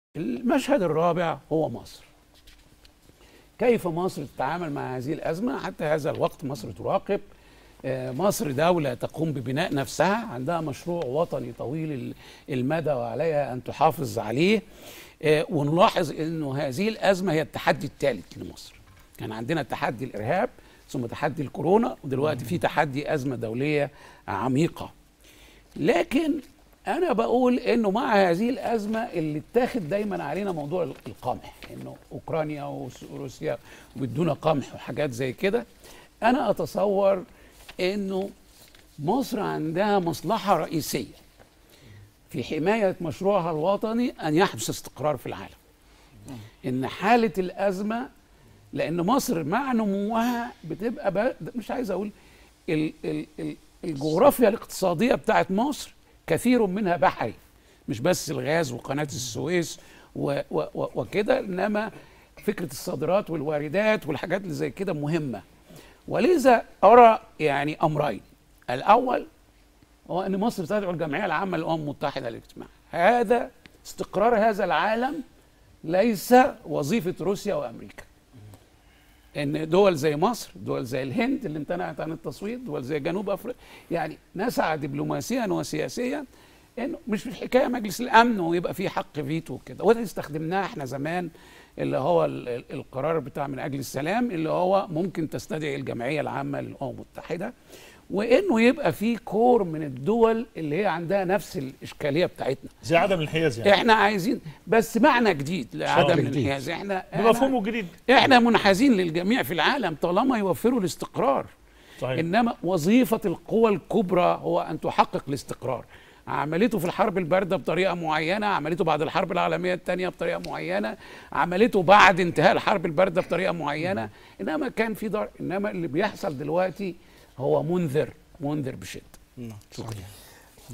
المشهد الرابع هو مصر كيف مصر تتعامل مع هذه الأزمة حتى هذا الوقت مصر تراقب آه، مصر دولة تقوم ببناء نفسها عندها مشروع وطني طويل ال- المدى وعليها أن تحافظ عليه آه، ونلاحظ أنه هذه الأزمة هي التحدي الثالث لمصر كان عندنا تحدي الإرهاب ثم تحدي الكورونا ودلوقتي في تحدي أزمة دولية عميقة لكن انا بقول انه مع هذه الازمه اللي اتاخد دايما علينا موضوع القمح انه اوكرانيا وروسيا بيدونا قمح وحاجات زي كده انا اتصور انه مصر عندها مصلحه رئيسيه في حمايه مشروعها الوطني ان يحدث استقرار في العالم ان حاله الازمه لان مصر مع نموها بتبقى ب... مش عايز اقول ال... ال... ال... الجغرافيا الاقتصاديه بتاعت مصر كثير منها بحري مش بس الغاز وقناه السويس و... و... و... وكده انما فكره الصادرات والواردات والحاجات اللي زي كده مهمه ولذا ارى يعني امرين الاول هو ان مصر تدعو الجمعيه العامه للامم المتحده للاجتماع هذا استقرار هذا العالم ليس وظيفه روسيا وامريكا ان دول زي مصر دول زي الهند اللي امتنعت عن التصويت دول زي جنوب افريقيا يعني نسعى دبلوماسيا وسياسيا انه مش الحكايه مجلس الامن ويبقى فيه حق فيتو وكده وده استخدمناه احنا زمان اللي هو ال- ال- القرار بتاع من اجل السلام اللي هو ممكن تستدعي الجمعيه العامه للامم المتحده وانه يبقى فيه كور من الدول اللي هي عندها نفس الاشكاليه بتاعتنا زي عدم الانحياز يعني احنا عايزين بس معنى جديد لعدم جديد. الانحياز احنا بمفهومه الجديد احنا منحازين للجميع في العالم طالما يوفروا الاستقرار صحيح انما وظيفه القوى الكبرى هو ان تحقق الاستقرار عملته في الحرب البارده بطريقه معينه عملته بعد الحرب العالميه الثانيه بطريقه معينه عملته بعد انتهاء الحرب البارده بطريقه معينه انما كان في دار انما اللي بيحصل دلوقتي هو منذر منذر بشده نعم. شكرا